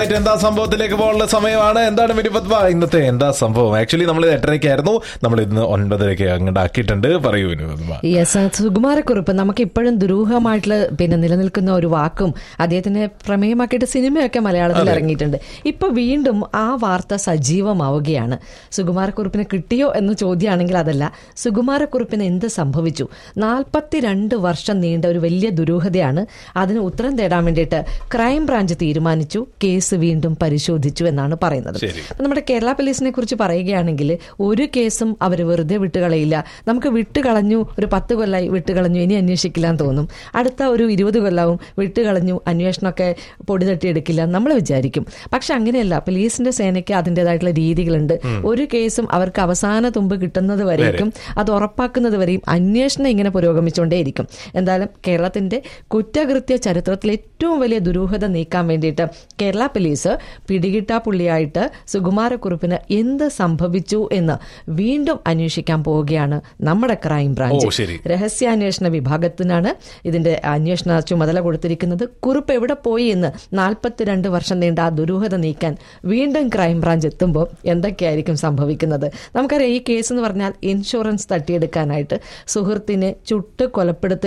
Right എന്താ സംഭവത്തിലേക്ക് പോകാനുള്ള സമയമാണ് എന്താണ് വിനുപത്മ ഇന്നത്തെ എന്താ സംഭവം ആക്ച്വലി നമ്മൾ എട്ടരയ്ക്കായിരുന്നു നമ്മൾ ഇന്ന് ഒൻപതരയ്ക്ക് അങ്ങോട്ട് ആക്കിയിട്ടുണ്ട് പറയൂ വിനുപത്മ യെസ് സുകുമാരക്കുറിപ്പ് നമുക്ക് ഇപ്പോഴും ദുരൂഹമായിട്ടുള്ള പിന്നെ നിലനിൽക്കുന്ന ഒരു വാക്കും അദ്ദേഹത്തിന് പ്രമേയമാക്കിയിട്ട് സിനിമയൊക്കെ മലയാളത്തിൽ ഇറങ്ങിയിട്ടുണ്ട് ഇപ്പൊ വീണ്ടും ആ വാർത്ത സജീവമാവുകയാണ് സുകുമാരക്കുറിപ്പിന് കിട്ടിയോ എന്ന് ചോദ്യമാണെങ്കിൽ അതല്ല സുകുമാരക്കുറിപ്പിന് എന്ത് സംഭവിച്ചു നാൽപ്പത്തിരണ്ട് വർഷം നീണ്ട ഒരു വലിയ ദുരൂഹതയാണ് അതിന് ഉത്തരം തേടാൻ വേണ്ടിയിട്ട് ക്രൈം ബ്രാഞ്ച് തീരുമാനിച്ചു കേസ് വീണ്ടും പരിശോധിച്ചു എന്നാണ് പറയുന്നത് ശരി. അപ്പൊ നമ്മുടെ കേരള പോലീസിനെ കുറിച്ച് പറയുകയാണെങ്കിൽ ഒരു കേസും അവർ വെറുതെ വിട്ടുകളയില്ല നമുക്ക് വിട്ടുകളഞ്ഞു ഒരു പത്ത് കൊല്ലായി വിട്ടുകളഞ്ഞു ഇനി അന്വേഷിക്കില്ല എന്ന് തോന്നും അടുത്ത ഒരു ഇരുപത് കൊല്ലവും വിട്ടുകളഞ്ഞു അന്വേഷണമൊക്കെ പൊടി തട്ടിയെടുക്കില്ല നമ്മൾ വിചാരിക്കും പക്ഷെ അങ്ങനെയല്ല പോലീസിന്റെ സേനയ്ക്ക് അതിൻ്റെതായിട്ടുള്ള രീതികളുണ്ട് ഒരു കേസും അവർക്ക് അവസാന തുമ്പ് കിട്ടുന്നത് വരേക്കും അത് ഉറപ്പാക്കുന്നത് വരെയും അന്വേഷണം ഇങ്ങനെ പുരോഗമിച്ചുകൊണ്ടേയിരിക്കും എന്തായാലും കേരളത്തിന്റെ കുറ്റകൃത്യ ചരിത്രത്തിൽ ഏറ്റവും വലിയ ദുരൂഹത നീക്കാൻ വേണ്ടിയിട്ട് കേരള പോലീസ് പിടികിട്ടാ പുള്ളിയായിട്ട് സുകുമാരക്കുറുപ്പിന് എന്ത് സംഭവിച്ചു എന്ന് വീണ്ടും അന്വേഷിക്കാൻ പോവുകയാണ് നമ്മുടെ ക്രൈം ബ്രാഞ്ച് ഓ, ശരി. രഹസ്യാന്വേഷണ വിഭാഗത്തിനാണ് ഇതിന്റെ അന്വേഷണ ചുമതല കൊടുത്തിരിക്കുന്നത് കുറിപ്പ് എവിടെ പോയി എന്ന് നാൽപ്പത്തിരണ്ട് വർഷം നീണ്ട ആ ദുരൂഹത നീക്കാൻ വീണ്ടും ക്രൈം ബ്രാഞ്ച് എത്തുമ്പോൾ എന്തൊക്കെയായിരിക്കും സംഭവിക്കുന്നത് നമുക്കറിയാം ഈ കേസ് എന്ന് പറഞ്ഞാൽ ഇൻഷുറൻസ് തട്ടിയെടുക്കാനായിട്ട് സുഹൃത്തിനെ ചുട്ട് കൊലപ്പെടുത്തുക